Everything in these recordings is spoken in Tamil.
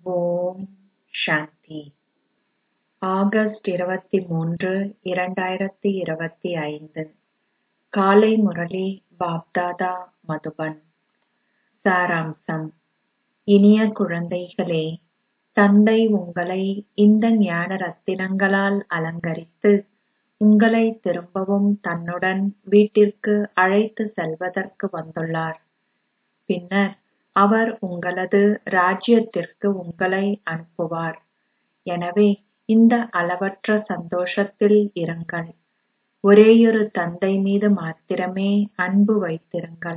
ஓம் சாந்தி ஆகஸ்ட் இருபத்தி மூன்று இரண்டாயிரத்தி இருபத்தி ஐந்து காலை முரளி பாப்தாதா மதுபன் சாராம்சம் இனிய குழந்தைகளே தந்தை உங்களை இந்த ஞான ரத்தினங்களால் அலங்கரித்து உங்களை திரும்பவும் தன்னுடன் வீட்டிற்கு அழைத்து செல்வதற்கு வந்துள்ளார் பின்னர் அவர் உங்களது ராஜ்யத்திற்கு உங்களை அனுப்புவார் எனவே இந்த அளவற்ற சந்தோஷத்தில் இருங்கள் ஒரேயொரு தந்தை மீது மாத்திரமே அன்பு வைத்திருங்கள்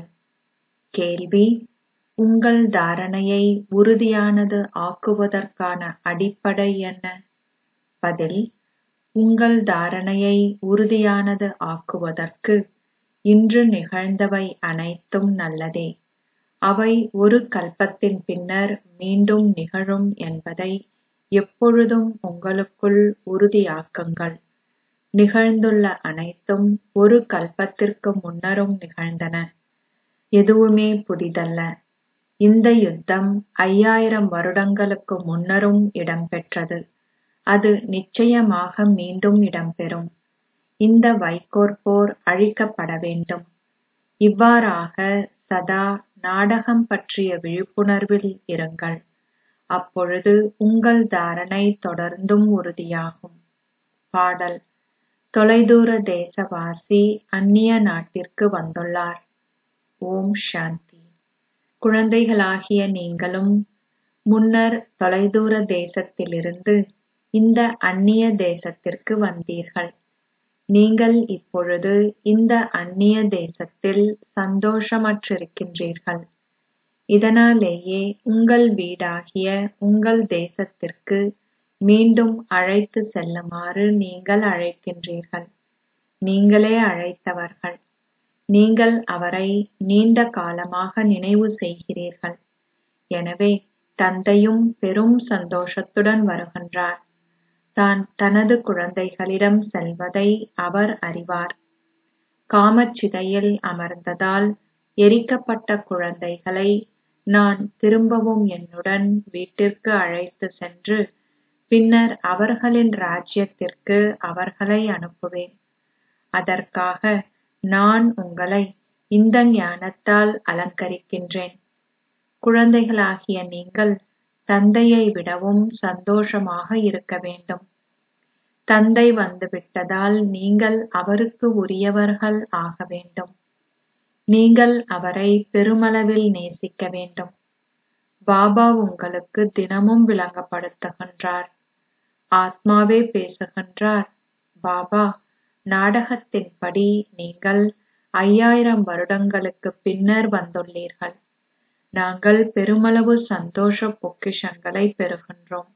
கேள்வி உங்கள் தாரணையை உறுதியானது ஆக்குவதற்கான அடிப்படை என்ன பதில் உங்கள் தாரணையை உறுதியானது ஆக்குவதற்கு இன்று நிகழ்ந்தவை அனைத்தும் நல்லதே அவை ஒரு கல்பத்தின் பின்னர் மீண்டும் நிகழும் என்பதை எப்பொழுதும் உங்களுக்குள் உறுதியாக்குங்கள் நிகழ்ந்துள்ள அனைத்தும் ஒரு கல்பத்திற்கு முன்னரும் நிகழ்ந்தன எதுவுமே புதிதல்ல இந்த யுத்தம் ஐயாயிரம் வருடங்களுக்கு முன்னரும் இடம்பெற்றது அது நிச்சயமாக மீண்டும் இடம்பெறும் இந்த வைக்கோற் போர் அழிக்கப்பட வேண்டும் இவ்வாறாக சதா நாடகம் பற்றிய விழிப்புணர்வில் இருங்கள் அப்பொழுது உங்கள் தாரணை தொடர்ந்தும் உறுதியாகும் பாடல் தொலைதூர தேசவாசி அந்நிய நாட்டிற்கு வந்துள்ளார் ஓம் சாந்தி குழந்தைகளாகிய நீங்களும் முன்னர் தொலைதூர தேசத்திலிருந்து இந்த அந்நிய தேசத்திற்கு வந்தீர்கள் நீங்கள் இப்பொழுது இந்த அந்நிய தேசத்தில் சந்தோஷமற்றிருக்கின்றீர்கள் இதனாலேயே உங்கள் வீடாகிய உங்கள் தேசத்திற்கு மீண்டும் அழைத்து செல்லுமாறு நீங்கள் அழைக்கின்றீர்கள் நீங்களே அழைத்தவர்கள் நீங்கள் அவரை நீண்ட காலமாக நினைவு செய்கிறீர்கள் எனவே தந்தையும் பெரும் சந்தோஷத்துடன் வருகின்றார் தான் தனது குழந்தைகளிடம் செல்வதை அவர் அறிவார் காமச்சிதையில் அமர்ந்ததால் எரிக்கப்பட்ட குழந்தைகளை நான் திரும்பவும் என்னுடன் வீட்டிற்கு அழைத்து சென்று பின்னர் அவர்களின் ராஜ்யத்திற்கு அவர்களை அனுப்புவேன் அதற்காக நான் உங்களை இந்த ஞானத்தால் அலங்கரிக்கின்றேன் குழந்தைகளாகிய நீங்கள் தந்தையை விடவும் சந்தோஷமாக இருக்க வேண்டும் தந்தை வந்துவிட்டதால் நீங்கள் அவருக்கு உரியவர்கள் ஆக வேண்டும் நீங்கள் அவரை பெருமளவில் நேசிக்க வேண்டும் பாபா உங்களுக்கு தினமும் விளங்கப்படுத்துகின்றார் ஆத்மாவே பேசுகின்றார் பாபா நாடகத்தின்படி நீங்கள் ஐயாயிரம் வருடங்களுக்கு பின்னர் வந்துள்ளீர்கள் நாங்கள் பெருமளவு சந்தோஷ பொக்கிஷங்களை பெறுகின்றோம்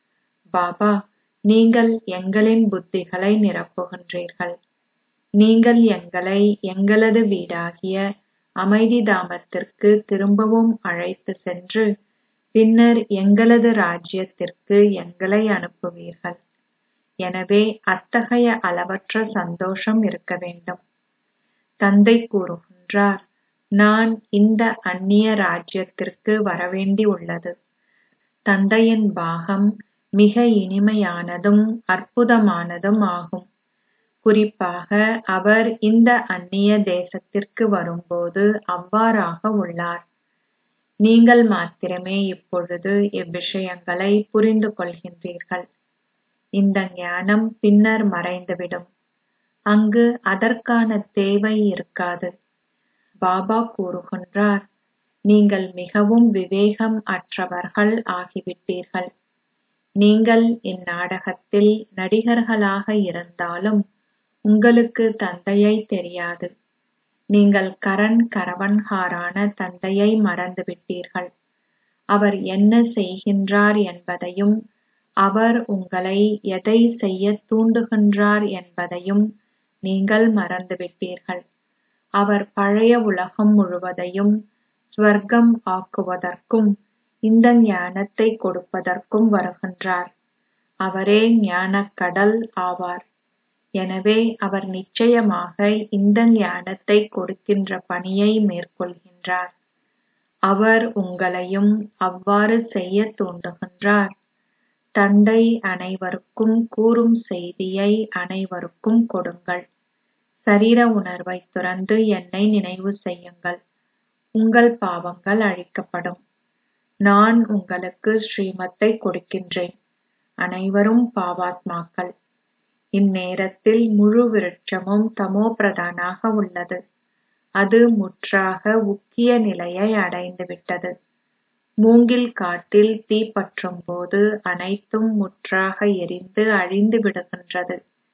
பாபா நீங்கள் எங்களின் புத்திகளை நிரப்புகின்றீர்கள் நீங்கள் எங்களை எங்களது வீடாகிய அமைதி தாமத்திற்கு திரும்பவும் அழைத்து சென்று பின்னர் எங்களது ராஜ்யத்திற்கு எங்களை அனுப்புவீர்கள் எனவே அத்தகைய அளவற்ற சந்தோஷம் இருக்க வேண்டும் தந்தை கூறுகின்றார் நான் இந்த அந்நிய ராஜ்யத்திற்கு வரவேண்டி உள்ளது தந்தையின் பாகம் மிக இனிமையானதும் அற்புதமானதும் ஆகும் குறிப்பாக அவர் இந்த அந்நிய தேசத்திற்கு வரும்போது அவ்வாறாக உள்ளார் நீங்கள் மாத்திரமே இப்பொழுது இவ்விஷயங்களை புரிந்து கொள்கின்றீர்கள் இந்த ஞானம் பின்னர் மறைந்துவிடும் அங்கு அதற்கான தேவை இருக்காது பாபா கூறுகின்றார் நீங்கள் மிகவும் விவேகம் அற்றவர்கள் ஆகிவிட்டீர்கள் நீங்கள் இந்நாடகத்தில் நடிகர்களாக இருந்தாலும் உங்களுக்கு தந்தையை தெரியாது நீங்கள் கரண் கரவன்காரான தந்தையை மறந்துவிட்டீர்கள் அவர் என்ன செய்கின்றார் என்பதையும் அவர் உங்களை எதை செய்ய தூண்டுகின்றார் என்பதையும் நீங்கள் மறந்துவிட்டீர்கள் அவர் பழைய உலகம் முழுவதையும் ஸ்வர்க்கம் ஆக்குவதற்கும் இந்த ஞானத்தை கொடுப்பதற்கும் வருகின்றார் அவரே ஞானக் கடல் ஆவார் எனவே அவர் நிச்சயமாக இந்த ஞானத்தை கொடுக்கின்ற பணியை மேற்கொள்கின்றார் அவர் உங்களையும் அவ்வாறு செய்யத் தூண்டுகின்றார் தந்தை அனைவருக்கும் கூறும் செய்தியை அனைவருக்கும் கொடுங்கள் சரீர உணர்வைத் துறந்து என்னை நினைவு செய்யுங்கள் உங்கள் பாவங்கள் அழிக்கப்படும் நான் உங்களுக்கு ஸ்ரீமத்தை கொடுக்கின்றேன் அனைவரும் பாவாத்மாக்கள் இந்நேரத்தில் முழு விருட்சமும் தமோபிரதானாக உள்ளது அது முற்றாக உக்கிய நிலையை அடைந்துவிட்டது மூங்கில் காட்டில் தீ பற்றும் போது அனைத்தும் முற்றாக எரிந்து அழிந்து விடுகின்றது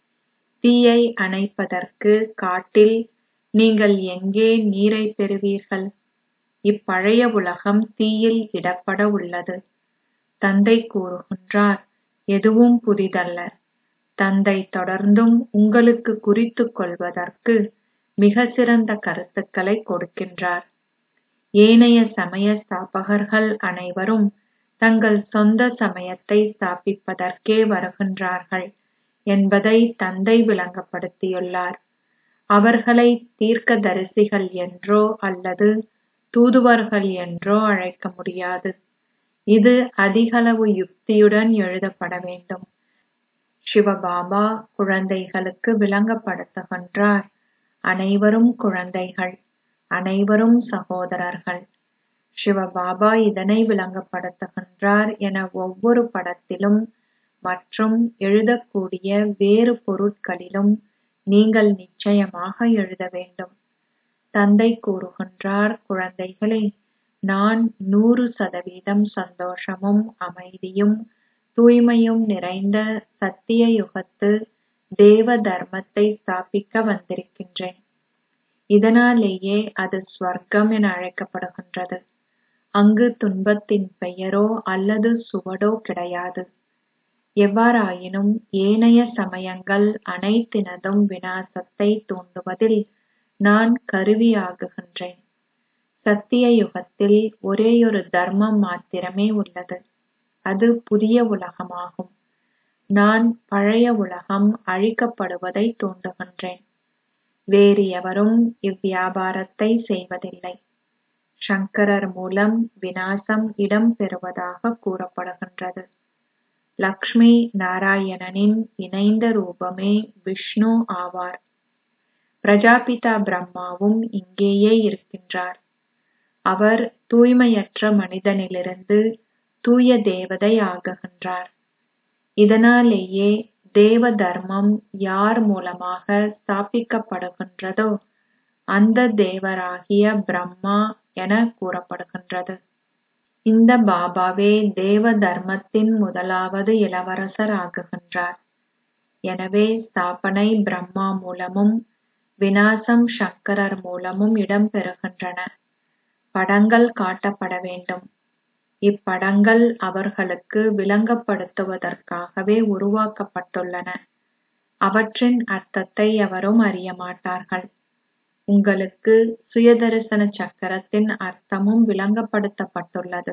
தீயை அணைப்பதற்கு காட்டில் நீங்கள் எங்கே நீரை பெறுவீர்கள் இப்பழைய உலகம் தீயில் இடப்பட உள்ளது தந்தை கூறுகின்றார் எதுவும் புதிதல்ல தந்தை தொடர்ந்தும் உங்களுக்கு குறித்துக் கொள்வதற்கு மிக சிறந்த கருத்துக்களை கொடுக்கின்றார் ஏனைய சமய ஸ்தாபகர்கள் அனைவரும் தங்கள் சொந்த சமயத்தை ஸ்தாபிப்பதற்கே வருகின்றார்கள் என்பதை தந்தை விளங்கப்படுத்தியுள்ளார் அவர்களை தீர்க்கதரிசிகள் என்றோ அல்லது தூதுவர்கள் என்றோ அழைக்க முடியாது இது அதிகளவு யுக்தியுடன் எழுதப்பட வேண்டும் சிவபாபா குழந்தைகளுக்கு விளங்கப்படுத்துகின்றார் அனைவரும் குழந்தைகள் அனைவரும் சகோதரர்கள் சிவபாபா இதனை விளங்கப்படுத்துகின்றார் என ஒவ்வொரு படத்திலும் மற்றும் எழுதக்கூடிய வேறு பொருட்களிலும் நீங்கள் நிச்சயமாக எழுத வேண்டும் தந்தை கூறுகின்றார் குழந்தைகளே நான் நூறு சதவீதம் சந்தோஷமும் அமைதியும் தூய்மையும் நிறைந்த சத்திய யுகத்து தேவ தர்மத்தை ஸ்தாபிக்க வந்திருக்கின்றேன் இதனாலேயே அது ஸ்வர்க்கம் என அழைக்கப்படுகின்றது அங்கு துன்பத்தின் பெயரோ அல்லது சுவடோ கிடையாது எவ்வாறாயினும் ஏனைய சமயங்கள் அனைத்தினதும் விநாசத்தை தூண்டுவதில் நான் கருவியாகுகின்றேன் சத்திய யுகத்தில் ஒரேயொரு தர்மம் மாத்திரமே உள்ளது அது புதிய உலகமாகும் நான் பழைய உலகம் அழிக்கப்படுவதை தூண்டுகின்றேன் வேறு எவரும் இவ்வியாபாரத்தை செய்வதில்லை சங்கரர் மூலம் விநாசம் இடம்பெறுவதாக கூறப்படுகின்றது லக்ஷ்மி நாராயணனின் இணைந்த ரூபமே விஷ்ணு ஆவார் பிரஜாபிதா பிரம்மாவும் இங்கேயே இருக்கின்றார் அவர் தூய்மையற்ற மனிதனிலிருந்து தூய தேவதை ஆகுகின்றார் இதனாலேயே தேவ தர்மம் யார் மூலமாக ஸ்தாபிக்கப்படுகின்றதோ அந்த தேவராகிய பிரம்மா என கூறப்படுகின்றது இந்த பாபாவே தேவ தர்மத்தின் முதலாவது இளவரசர் ஆகுகின்றார் எனவே ஸ்தாபனை பிரம்மா மூலமும் விநாசம் சங்கரர் மூலமும் இடம்பெறுகின்றன படங்கள் காட்டப்பட வேண்டும் இப்படங்கள் அவர்களுக்கு விளங்கப்படுத்துவதற்காகவே உருவாக்கப்பட்டுள்ளன அவற்றின் அர்த்தத்தை எவரும் அறிய மாட்டார்கள் உங்களுக்கு சுயதரிசன சக்கரத்தின் அர்த்தமும் விளங்கப்படுத்தப்பட்டுள்ளது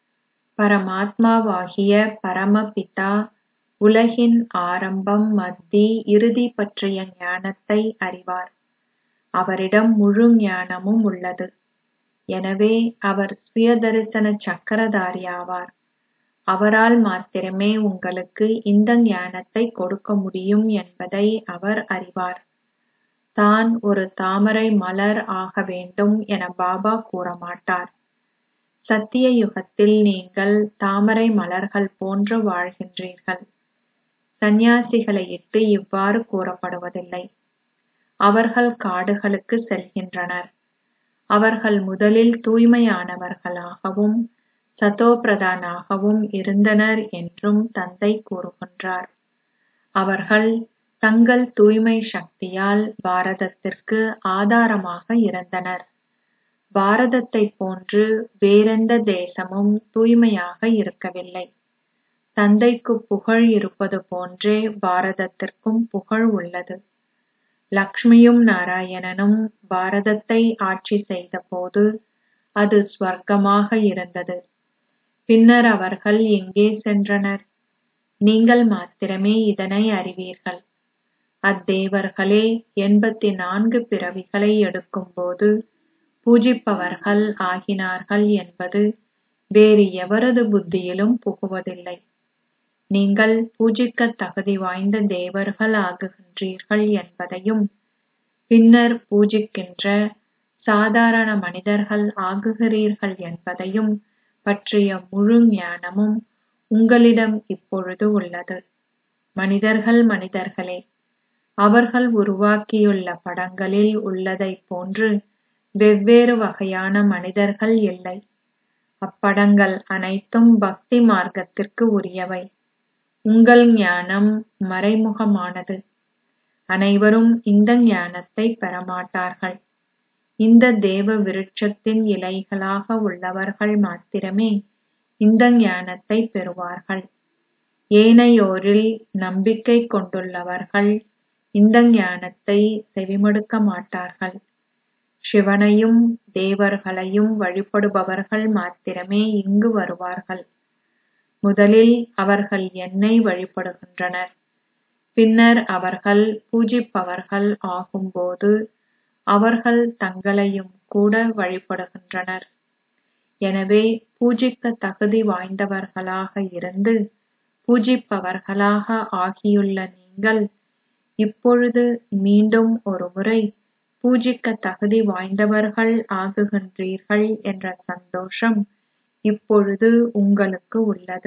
பரமாத்மாவாகிய பரமபிதா உலகின் ஆரம்பம் மத்தி இறுதி பற்றிய ஞானத்தை அறிவார் அவரிடம் முழு ஞானமும் உள்ளது எனவே அவர் சுயதரிசன சக்கரதாரி ஆவார் அவரால் மாத்திரமே உங்களுக்கு இந்த ஞானத்தை கொடுக்க முடியும் என்பதை அவர் அறிவார் தான் ஒரு தாமரை மலர் ஆக வேண்டும் என பாபா கூறமாட்டார் சத்திய யுகத்தில் நீங்கள் தாமரை மலர்கள் போன்று வாழ்கின்றீர்கள் சந்நியாசிகளை இட்டு இவ்வாறு கூறப்படுவதில்லை அவர்கள் காடுகளுக்கு செல்கின்றனர் அவர்கள் முதலில் தூய்மையானவர்களாகவும் சதோபிரதானாகவும் இருந்தனர் என்றும் தந்தை கூறுகின்றார் அவர்கள் தங்கள் தூய்மை சக்தியால் பாரதத்திற்கு ஆதாரமாக இருந்தனர் பாரதத்தைப் போன்று வேறெந்த தேசமும் தூய்மையாக இருக்கவில்லை தந்தைக்கு புகழ் இருப்பது போன்றே பாரதத்திற்கும் புகழ் உள்ளது லக்ஷ்மியும் நாராயணனும் பாரதத்தை ஆட்சி செய்தபோது அது ஸ்வர்க்கமாக இருந்தது பின்னர் அவர்கள் எங்கே சென்றனர் நீங்கள் மாத்திரமே இதனை அறிவீர்கள் அத்தேவர்களே எண்பத்தி நான்கு பிறவிகளை எடுக்கும்போது பூஜிப்பவர்கள் ஆகினார்கள் என்பது வேறு எவரது புத்தியிலும் புகுவதில்லை நீங்கள் பூஜிக்கத் தகுதி வாய்ந்த தேவர்கள் ஆகுகின்றீர்கள் என்பதையும் பின்னர் பூஜிக்கின்ற சாதாரண மனிதர்கள் ஆகுகிறீர்கள் என்பதையும் பற்றிய முழு ஞானமும் உங்களிடம் இப்பொழுது உள்ளது மனிதர்கள் மனிதர்களே அவர்கள் உருவாக்கியுள்ள படங்களில் உள்ளதைப் போன்று வெவ்வேறு வகையான மனிதர்கள் இல்லை அப்படங்கள் அனைத்தும் பக்தி மார்க்கத்திற்கு உரியவை உங்கள் ஞானம் மறைமுகமானது அனைவரும் இந்த ஞானத்தை பெறமாட்டார்கள் இந்த தேவ விருட்சத்தின் இலைகளாக உள்ளவர்கள் மாத்திரமே இந்த ஞானத்தை பெறுவார்கள் ஏனையோரில் நம்பிக்கை கொண்டுள்ளவர்கள் இந்த ஞானத்தை செவிமடுக்க மாட்டார்கள் சிவனையும் தேவர்களையும் வழிபடுபவர்கள் மாத்திரமே இங்கு வருவார்கள் முதலில் அவர்கள் என்னை வழிபடுகின்றனர் பின்னர் அவர்கள் பூஜிப்பவர்கள் ஆகும்போது அவர்கள் தங்களையும் கூட வழிபடுகின்றனர் எனவே பூஜிக்க தகுதி வாய்ந்தவர்களாக இருந்து பூஜிப்பவர்களாக ஆகியுள்ள நீங்கள் இப்பொழுது மீண்டும் ஒருமுறை பூஜிக்க தகுதி வாய்ந்தவர்கள் ஆகுகின்றீர்கள் என்ற சந்தோஷம் இப்பொழுது உங்களுக்கு உள்ளது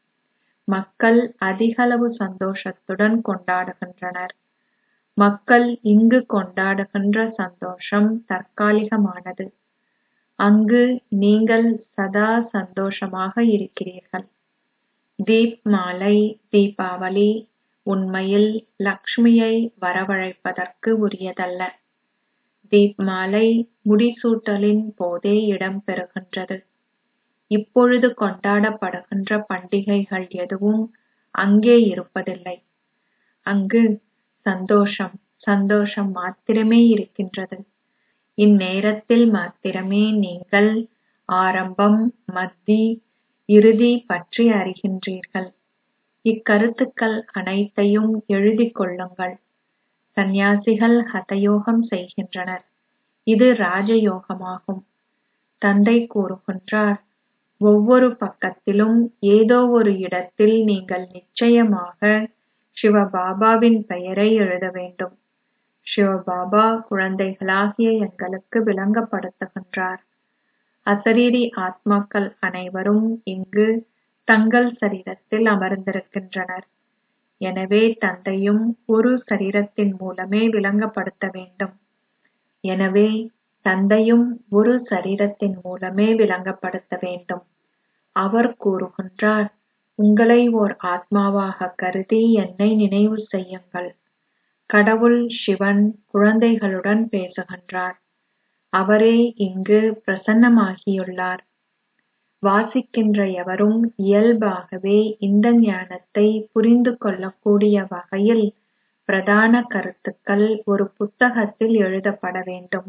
மக்கள் அதிகளவு சந்தோஷத்துடன் கொண்டாடுகின்றனர் மக்கள் இங்கு கொண்டாடுகின்ற சந்தோஷம் தற்காலிகமானது அங்கு நீங்கள் சதா சந்தோஷமாக இருக்கிறீர்கள் தீப் மாலை தீபாவளி உண்மையில் லக்ஷ்மியை வரவழைப்பதற்கு உரியதல்ல தீப் மாலை முடிசூட்டலின் போதே இடம்பெறுகின்றது இப்பொழுது கொண்டாடப்படுகின்ற பண்டிகைகள் எதுவும் அங்கே இருப்பதில்லை அங்கு சந்தோஷம் சந்தோஷம் மாத்திரமே இருக்கின்றது இந்நேரத்தில் மாத்திரமே நீங்கள் ஆரம்பம் மத்தி இறுதி பற்றி அறிகின்றீர்கள் இக்கருத்துக்கள் அனைத்தையும் எழுதிக் கொள்ளுங்கள் சந்நியாசிகள் ஹதயோகம் செய்கின்றனர் இது ராஜயோகமாகும் தந்தை கூறுகின்றார் ஒவ்வொரு பக்கத்திலும் ஏதோ ஒரு இடத்தில் நீங்கள் நிச்சயமாக சிவபாபாவின் பெயரை எழுத வேண்டும் சிவபாபா குழந்தைகளாகிய எங்களுக்கு விளங்கப்படுத்துகின்றார் அசரீரி ஆத்மாக்கள் அனைவரும் இங்கு தங்கள் சரீரத்தில் அமர்ந்திருக்கின்றனர் எனவே தந்தையும் ஒரு சரீரத்தின் மூலமே விளங்கப்படுத்த வேண்டும் எனவே தந்தையும் ஒரு சரீரத்தின் மூலமே விளங்கப்படுத்த வேண்டும் அவர் கூறுகின்றார் உங்களை ஓர் ஆத்மாவாக கருதி என்னை நினைவு செய்யுங்கள் கடவுள் சிவன் குழந்தைகளுடன் பேசுகின்றார் அவரே இங்கு பிரசன்னமாகியுள்ளார் வாசிக்கின்ற எவரும் இயல்பாகவே இந்த ஞானத்தை புரிந்து கொள்ளக்கூடிய வகையில் பிரதான கருத்துக்கள் ஒரு புத்தகத்தில் எழுதப்பட வேண்டும்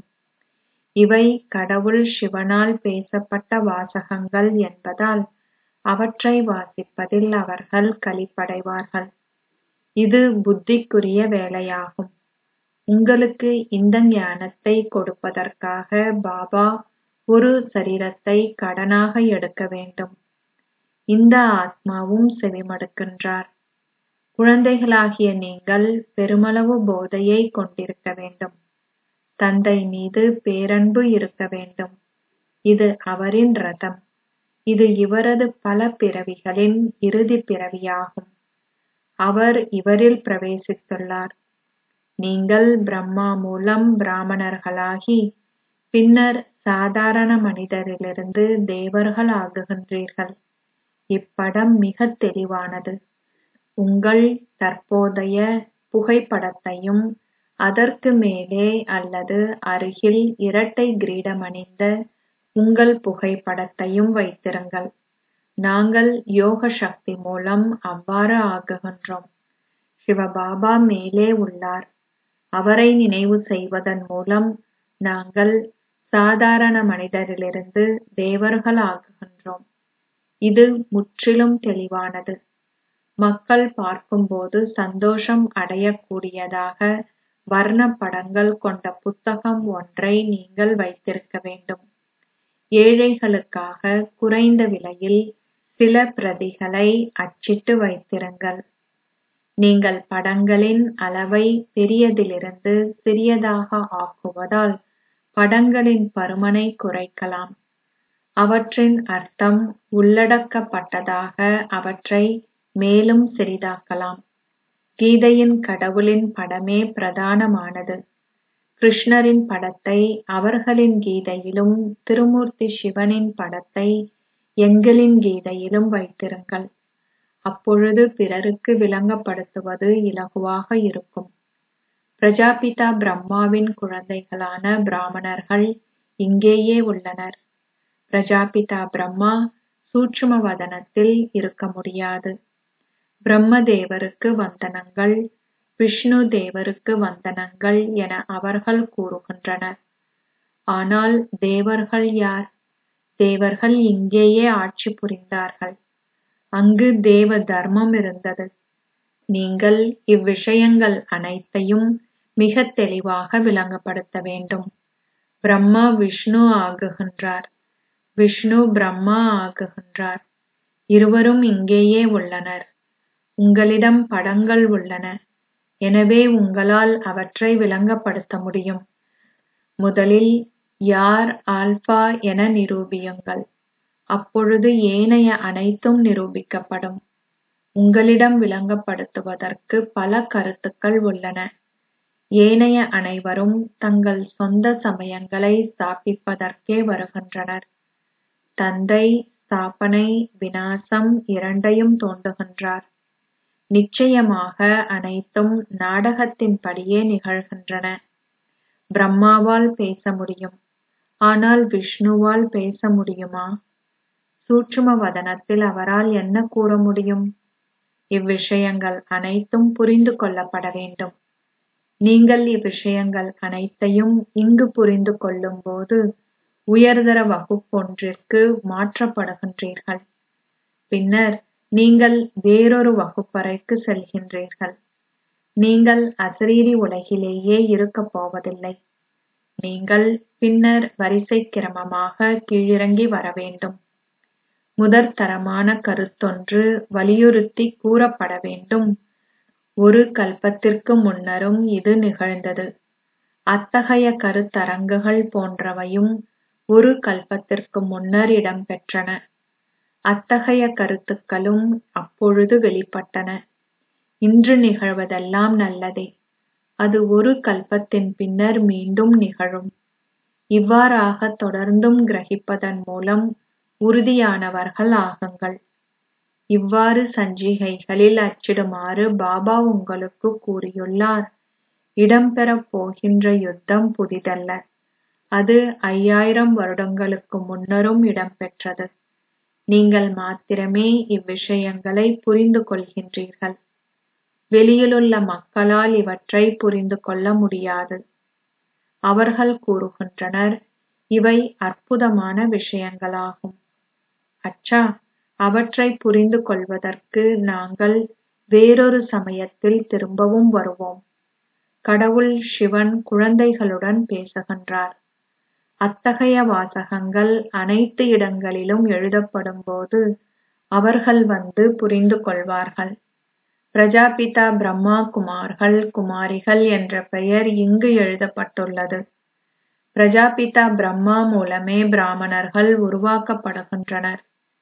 இவை கடவுள் சிவனால் பேசப்பட்ட வாசகங்கள் என்பதால் அவற்றை வாசிப்பதில் அவர்கள் களிப்படைவார்கள் இது புத்திக்குரிய வேலையாகும் உங்களுக்கு இந்த ஞானத்தை கொடுப்பதற்காக பாபா ஒரு சரீரத்தை கடனாக எடுக்க வேண்டும் இந்த ஆத்மாவும் செவிமடுக்கின்றார் குழந்தைகளாகிய நீங்கள் பெருமளவு போதையை கொண்டிருக்க வேண்டும் தந்தை மீது பேரன்பு இருக்க வேண்டும் இது அவரின் ரதம் இது இவரது பல பிறவிகளின் இறுதி பிறவியாகும் அவர் இவரில் பிரவேசித்துள்ளார் நீங்கள் பிரம்மா மூலம் பிராமணர்களாகி பின்னர் சாதாரண மனிதரிலிருந்து தேவர்கள் ஆகுகின்றீர்கள் இப்படம் மிக தெளிவானது உங்கள் தற்போதைய புகைப்படத்தையும் அதற்கு மேலே அல்லது அருகில் இரட்டை கிரீடமணிந்த உங்கள் புகைப்படத்தையும் வைத்திருங்கள் நாங்கள் யோக சக்தி மூலம் அவ்வாறு ஆகுகின்றோம் சிவபாபா மேலே உள்ளார் அவரை நினைவு செய்வதன் மூலம் நாங்கள் சாதாரண மனிதரிலிருந்து தேவர்கள் ஆகுகின்றோம் இது முற்றிலும் தெளிவானது மக்கள் பார்க்கும்போது சந்தோஷம் அடையக்கூடியதாக வர்ண படங்கள் கொண்ட புத்தகம் ஒன்றை நீங்கள் வைத்திருக்க வேண்டும் ஏழைகளுக்காக குறைந்த விலையில் சில பிரதிகளை அச்சிட்டு வைத்திருங்கள் நீங்கள் படங்களின் அளவை பெரியதிலிருந்து சிறியதாக ஆக்குவதால் படங்களின் பருமனை குறைக்கலாம் அவற்றின் அர்த்தம் உள்ளடக்கப்பட்டதாக அவற்றை மேலும் சிறிதாக்கலாம் கீதையின் கடவுளின் படமே பிரதானமானது கிருஷ்ணரின் படத்தை அவர்களின் கீதையிலும் திருமூர்த்தி சிவனின் படத்தை எங்களின் கீதையிலும் வைத்திருங்கள் அப்பொழுது பிறருக்கு விளங்கப்படுத்துவது இலகுவாக இருக்கும் பிரஜாபிதா பிரம்மாவின் குழந்தைகளான பிராமணர்கள் இங்கேயே உள்ளனர் பிரஜாபிதா பிரம்மா சூட்சும வதனத்தில் இருக்க முடியாது பிரம்ம தேவருக்கு வந்தனங்கள் விஷ்ணு தேவருக்கு வந்தனங்கள் என அவர்கள் கூறுகின்றனர் ஆனால் தேவர்கள் யார் தேவர்கள் இங்கேயே ஆட்சி புரிந்தார்கள் அங்கு தேவ தர்மம் இருந்தது நீங்கள் இவ்விஷயங்கள் அனைத்தையும் மிக தெளிவாக விளங்கப்படுத்த வேண்டும் பிரம்மா விஷ்ணு ஆகுகின்றார் விஷ்ணு பிரம்மா ஆகுகின்றார் இருவரும் இங்கேயே உள்ளனர் உங்களிடம் படங்கள் உள்ளன எனவே உங்களால் அவற்றை விளங்கப்படுத்த முடியும் முதலில் யார் ஆல்பா என நிரூபியுங்கள் அப்பொழுது ஏனைய அனைத்தும் நிரூபிக்கப்படும் உங்களிடம் விளங்கப்படுத்துவதற்கு பல கருத்துக்கள் உள்ளன ஏனைய அனைவரும் தங்கள் சொந்த சமயங்களை ஸ்தாபிப்பதற்கே வருகின்றனர் தந்தை ஸ்தாபனை விநாசம் இரண்டையும் தோன்றுகின்றார் நிச்சயமாக அனைத்தும் நாடகத்தின்படியே நிகழ்கின்றன பிரம்மாவால் பேச முடியும் ஆனால் விஷ்ணுவால் பேச முடியுமா சூட்சும வதனத்தில் அவரால் என்ன கூற முடியும் இவ்விஷயங்கள் அனைத்தும் புரிந்து கொள்ளப்பட வேண்டும் நீங்கள் இவ்விஷயங்கள் அனைத்தையும் இங்கு புரிந்து கொள்ளும்போது உயர்தர வகுப்பொன்றிற்கு மாற்றப்படுகின்றீர்கள் பின்னர் நீங்கள் வேறொரு வகுப்பறைக்கு செல்கின்றீர்கள் நீங்கள் அசரீரி உலகிலேயே இருக்கப் போவதில்லை நீங்கள் பின்னர் வரிசை கிரமமாக கீழிறங்கி வர வேண்டும் முதற்தரமான கருத்தொன்று வலியுறுத்தி கூறப்பட வேண்டும் ஒரு கல்பத்திற்கு முன்னரும் இது நிகழ்ந்தது அத்தகைய கருத்தரங்குகள் போன்றவையும் ஒரு கல்பத்திற்கு முன்னர் இடம்பெற்றன அத்தகைய கருத்துக்களும் அப்பொழுது வெளிப்பட்டன இன்று நிகழ்வதெல்லாம் நல்லதே அது ஒரு கல்பத்தின் பின்னர் மீண்டும் நிகழும் இவ்வாறாக தொடர்ந்தும் கிரகிப்பதன் மூலம் உறுதியானவர்கள் ஆகுங்கள் இவ்வாறு சஞ்சிகைகளில் அச்சிடுமாறு பாபா உங்களுக்கு கூறியுள்ளார் இடம்பெறப் போகின்ற யுத்தம் புதிதல்ல அது ஐயாயிரம் வருடங்களுக்கு முன்னரும் இடம்பெற்றது நீங்கள் மாத்திரமே இவ்விஷயங்களை புரிந்து கொள்கின்றீர்கள் வெளியிலுள்ள மக்களால் இவற்றை புரிந்து கொள்ள முடியாது அவர்கள் கூறுகின்றனர் இவை அற்புதமான விஷயங்களாகும் அச்சா அவற்றை புரிந்து கொள்வதற்கு நாங்கள் வேறொரு சமயத்தில் திரும்பவும் வருவோம் கடவுள் சிவன் குழந்தைகளுடன் பேசுகின்றார் அத்தகைய வாசகங்கள் அனைத்து இடங்களிலும் எழுதப்படும்போது அவர்கள் வந்து புரிந்து கொள்வார்கள் பிரஜாபிதா பிரம்மா குமார்கள் குமாரிகள் என்ற பெயர் இங்கு எழுதப்பட்டுள்ளது பிரஜாபிதா பிரம்மா மூலமே பிராமணர்கள் உருவாக்கப்படுகின்றனர்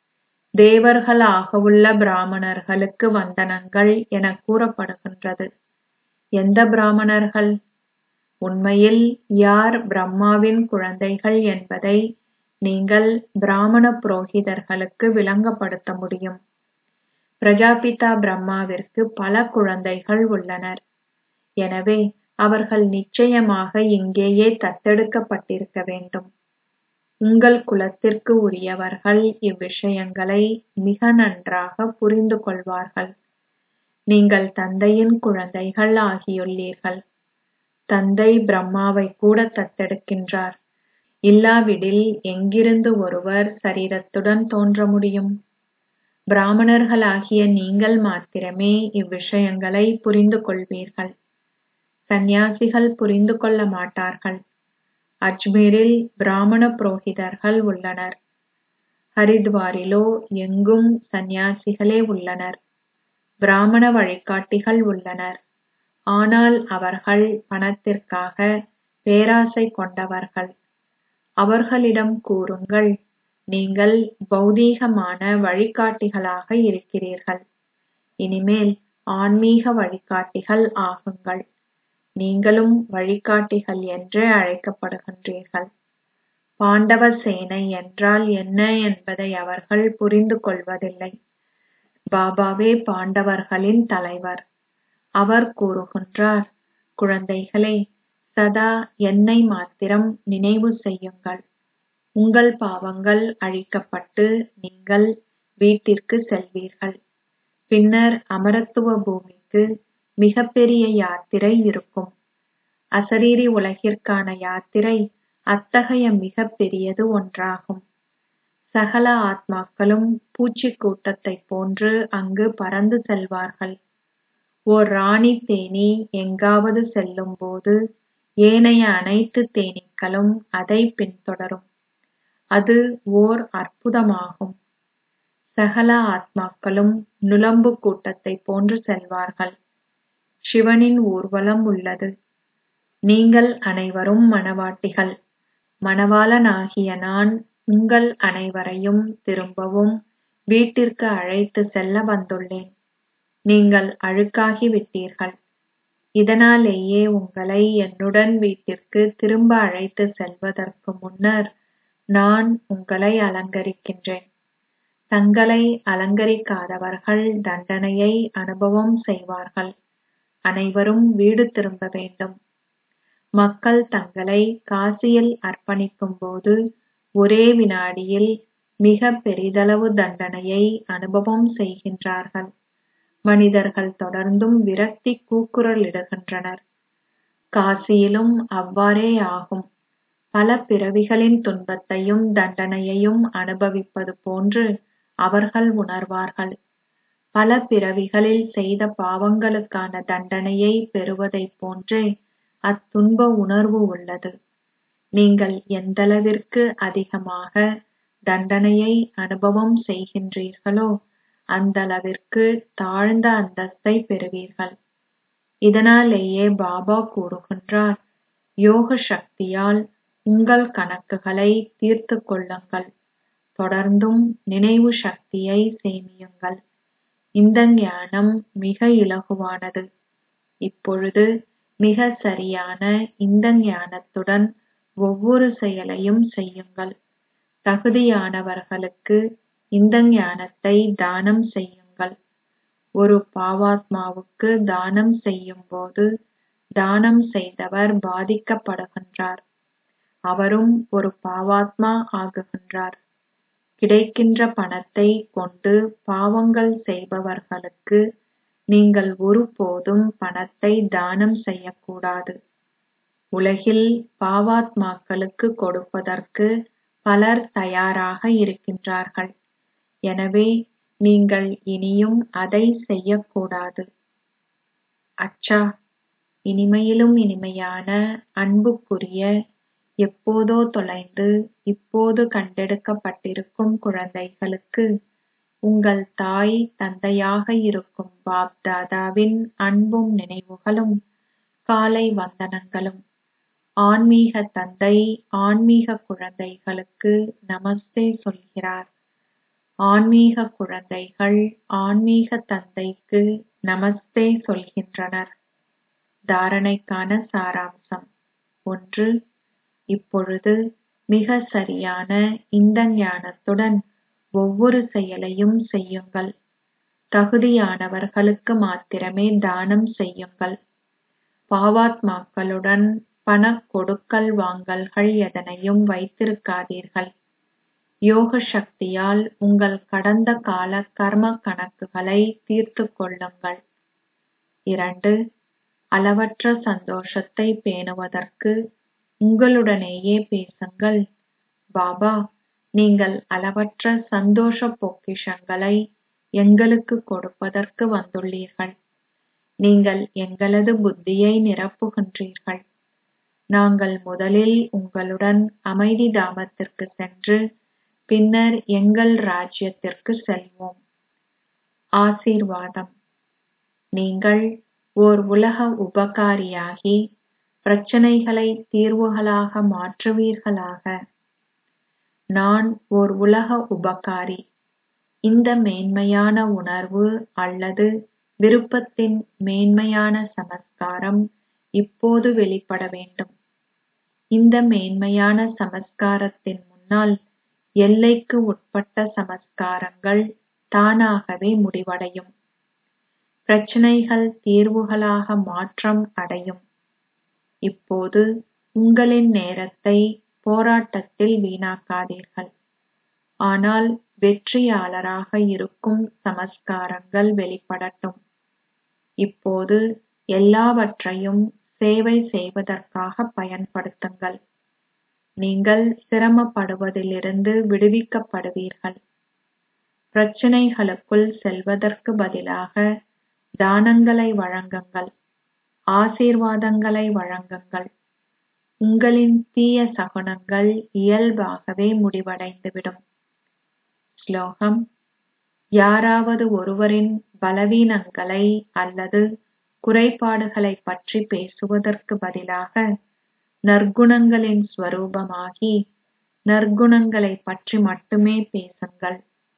தேவர்கள் ஆகவுள்ள பிராமணர்களுக்கு வந்தனங்கள் என கூறப்படுகின்றது எந்த பிராமணர்கள் உண்மையில் யார் பிரம்மாவின் குழந்தைகள் என்பதை நீங்கள் பிராமண புரோகிதர்களுக்கு விளங்கப்படுத்த முடியும் பிரஜாபிதா பிரம்மாவிற்கு பல குழந்தைகள் உள்ளனர் எனவே அவர்கள் நிச்சயமாக இங்கேயே தத்தெடுக்கப்பட்டிருக்க வேண்டும் உங்கள் குலத்திற்கு உரியவர்கள் இவ்விஷயங்களை மிக நன்றாக புரிந்து கொள்வார்கள் நீங்கள் தந்தையின் குழந்தைகள் ஆகியுள்ளீர்கள் தந்தை பிரம்மாவை கூட தத்தெடுக்கின்றார் இல்லாவிடில் எங்கிருந்து ஒருவர் சரீரத்துடன் தோன்ற முடியும் பிராமணர்களாகிய நீங்கள் மாத்திரமே இவ்விஷயங்களை புரிந்து கொள்வீர்கள் சந்நியாசிகள் புரிந்து கொள்ள மாட்டார்கள் அஜ்மீரில் பிராமண புரோகிதர்கள் உள்ளனர் ஹரித்வாரிலோ எங்கும் சந்நியாசிகளே உள்ளனர் பிராமண வழிகாட்டிகள் உள்ளனர் ஆனால் அவர்கள் பணத்திற்காக பேராசை கொண்டவர்கள் அவர்களிடம் கூறுங்கள் நீங்கள் பௌதீகமான வழிகாட்டிகளாக இருக்கிறீர்கள் இனிமேல் ஆன்மீக வழிகாட்டிகள் ஆகுங்கள் நீங்களும் வழிகாட்டிகள் என்றே அழைக்கப்படுகின்றீர்கள் பாண்டவ சேனை என்றால் என்ன என்பதை அவர்கள் புரிந்து கொள்வதில்லை பாபாவே பாண்டவர்களின் தலைவர் அவர் கூறுகின்றார் குழந்தைகளே சதா என்னை மாத்திரம் நினைவு செய்யுங்கள் உங்கள் பாவங்கள் அழிக்கப்பட்டு நீங்கள் வீட்டிற்கு செல்வீர்கள் பின்னர் அமரத்துவ பூமிக்கு மிகப்பெரிய யாத்திரை இருக்கும் அசரீரி உலகிற்கான யாத்திரை அத்தகைய மிகப் பெரியது ஒன்றாகும் சகல ஆத்மாக்களும் பூச்சி கூட்டத்தைப் போன்று அங்கு பறந்து செல்வார்கள் ஓர் ராணி தேனீ எங்காவது செல்லும்போது ஏனைய அனைத்து தேனீக்களும் அதை பின்தொடரும் அது ஓர் அற்புதமாகும் சகல ஆத்மாக்களும் நுளம்பு கூட்டத்தைப் போன்று செல்வார்கள் சிவனின் ஊர்வலம் உள்ளது நீங்கள் அனைவரும் மணவாட்டிகள் மணவாளனாகிய நான் உங்கள் அனைவரையும் திரும்பவும் வீட்டிற்கு அழைத்து செல்ல வந்துள்ளேன் நீங்கள் அழுக்காகி விட்டீர்கள் இதனாலேயே உங்களை என்னுடன் வீட்டிற்கு திரும்ப அழைத்து செல்வதற்கு முன்னர் நான் உங்களை அலங்கரிக்கின்றேன் தங்களை அலங்கரிக்காதவர்கள் தண்டனையை அனுபவம் செய்வார்கள் அனைவரும் வீடு திரும்ப வேண்டும் மக்கள் தங்களை காசியில் அர்ப்பணிக்கும் போது ஒரே வினாடியில் மிக பெரிதளவு தண்டனையை அனுபவம் செய்கின்றார்கள் மனிதர்கள் தொடர்ந்தும் விரக்தி கூக்குரலிடுகின்றனர் காசியிலும் அவ்வாறே ஆகும் பல பிறவிகளின் துன்பத்தையும் தண்டனையையும் அனுபவிப்பது போன்று அவர்கள் உணர்வார்கள் பல பிறவிகளில் செய்த பாவங்களுக்கான தண்டனையை பெறுவதைப் போன்றே அத்துன்ப உணர்வு உள்ளது நீங்கள் எந்தளவிற்கு அதிகமாக தண்டனையை அனுபவம் செய்கின்றீர்களோ அந்தளவிற்கு தாழ்ந்த அந்தஸ்தை பெறுவீர்கள் இதனாலேயே பாபா கூறுகின்றார் யோக சக்தியால் உங்கள் கணக்குகளை தீர்த்துக் கொள்ளுங்கள் தொடர்ந்தும் நினைவு சக்தியை சேமியுங்கள் இந்த ஞானம் மிக இலகுவானது இப்பொழுது மிக சரியான இந்த ஞானத்துடன் ஒவ்வொரு செயலையும் செய்யுங்கள் தகுதியானவர்களுக்கு இந்த ஞானத்தை தானம் செய்யுங்கள் ஒரு பாவாத்மாவுக்கு தானம் செய்யும்போது தானம் செய்தவர் பாதிக்கப்படுகின்றார் அவரும் ஒரு பாவாத்மா ஆகுகின்றார் கிடைக்கின்ற பணத்தை கொண்டு பாவங்கள் செய்பவர்களுக்கு நீங்கள் ஒருபோதும் பணத்தை தானம் செய்யக்கூடாது உலகில் பாவாத்மாக்களுக்கு கொடுப்பதற்கு பலர் தயாராக இருக்கின்றார்கள் எனவே நீங்கள் இனியும் அதை செய்யக்கூடாது அச்சா இனிமையிலும் இனிமையான அன்புக்குரிய எப்போதோ தொலைந்து இப்போது கண்டெடுக்கப்பட்டிருக்கும் குழந்தைகளுக்கு உங்கள் தாய் தந்தையாக இருக்கும் பாப் தாதாவின் அன்பும் நினைவுகளும் காலை வந்தனங்களும் ஆன்மீக தந்தை ஆன்மீக குழந்தைகளுக்கு நமஸ்தே சொல்கிறார் ஆன்மீக குழந்தைகள் ஆன்மீக தந்தைக்கு நமஸ்தே சொல்கின்றனர் தாரணைக்கான சாராம்சம் ஒன்று இப்பொழுது மிக சரியான இந்த ஞானத்துடன் ஒவ்வொரு செயலையும் செய்யுங்கள் தகுதியானவர்களுக்கு மாத்திரமே தானம் செய்யுங்கள் பாவாத்மாக்களுடன் பண கொடுக்கல் வாங்கல்கள் எதனையும் வைத்திருக்காதீர்கள் யோக சக்தியால் உங்கள் கடந்த கால கர்ம கணக்குகளை தீர்த்துக் கொள்ளுங்கள் இரண்டு அளவற்ற சந்தோஷத்தை பேணுவதற்கு உங்களுடனேயே பேசுங்கள் பாபா நீங்கள் அளவற்ற சந்தோஷ பொக்கிஷங்களை எங்களுக்கு கொடுப்பதற்கு வந்துள்ளீர்கள் நீங்கள் எங்களது புத்தியை நிரப்புகின்றீர்கள் நாங்கள் முதலில் உங்களுடன் அமைதி தாமத்திற்கு சென்று பின்னர் எங்கள் ராஜ்யத்திற்கு செல்வோம் ஆசீர்வாதம் நீங்கள் ஓர் உலக உபகாரியாகி பிரச்சனைகளை தீர்வுகளாக மாற்றுவீர்களாக நான் ஓர் உலக உபகாரி இந்த மேன்மையான உணர்வு அல்லது விருப்பத்தின் மேன்மையான சமஸ்காரம் இப்போது வெளிப்பட வேண்டும் இந்த மேன்மையான சமஸ்காரத்தின் முன்னால் எல்லைக்கு உட்பட்ட சமஸ்காரங்கள் தானாகவே முடிவடையும் பிரச்சனைகள் தீர்வுகளாக மாற்றம் அடையும் இப்போது உங்களின் நேரத்தை போராட்டத்தில் வீணாக்காதீர்கள் ஆனால் வெற்றியாளராக இருக்கும் சமஸ்காரங்கள் வெளிப்படட்டும் இப்போது எல்லாவற்றையும் சேவை செய்வதற்காக பயன்படுத்துங்கள் நீங்கள் சிரமப்படுவதிலிருந்து விடுவிக்கப்படுவீர்கள் பிரச்சனைகளுக்குள் செல்வதற்கு பதிலாக தானங்களை வழங்குங்கள் ஆசீர்வாதங்களை வழங்குங்கள் உங்களின் தீய சகுனங்கள் இயல்பாகவே முடிவடைந்துவிடும் ஸ்லோகம் யாராவது ஒருவரின் பலவீனங்களை அல்லது குறைபாடுகளை பற்றி பேசுவதற்கு பதிலாக நற்குணங்களின் ஸ்வரூபமாகி நற்குணங்களை பற்றி மட்டுமே பேசுங்கள்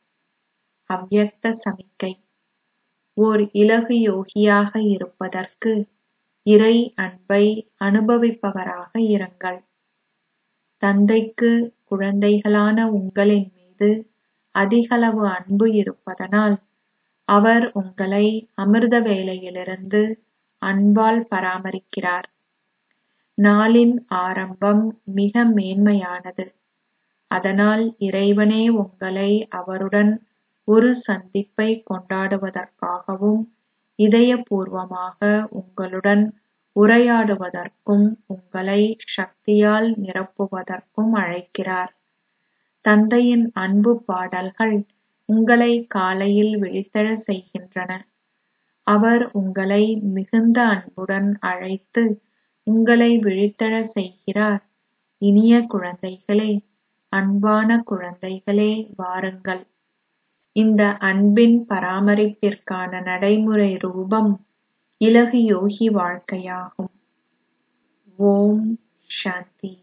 அவ்யக்த சமிக்கை ஓர் இலகு யோகியாக இருப்பதற்கு இறை அன்பை அனுபவிப்பவராக இருங்கள் தந்தைக்கு குழந்தைகளான உங்களின் மீது அதிகளவு அன்பு இருப்பதனால் அவர் உங்களை அமிர்த வேலையிலிருந்து அன்பால் பராமரிக்கிறார் நாளின் ஆரம்பம் மிக மேன்மையானது அதனால் இறைவனே உங்களை அவருடன் ஒரு சந்திப்பை கொண்டாடுவதற்காகவும் இதயபூர்வமாக உங்களுடன் உரையாடுவதற்கும் உங்களை சக்தியால் நிரப்புவதற்கும் அழைக்கிறார் தந்தையின் அன்பு பாடல்கள் உங்களை காலையில் விழித்தெழச் செய்கின்றன அவர் உங்களை மிகுந்த அன்புடன் அழைத்து உங்களை விழித்தெழச் செய்கிறார் இனிய குழந்தைகளே அன்பான குழந்தைகளே வாருங்கள் இந்த அன்பின் பராமரிப்பிற்கான நடைமுறை ரூபம் இலகு யோகி வாழ்க்கையாகும் ஓம் சாந்தி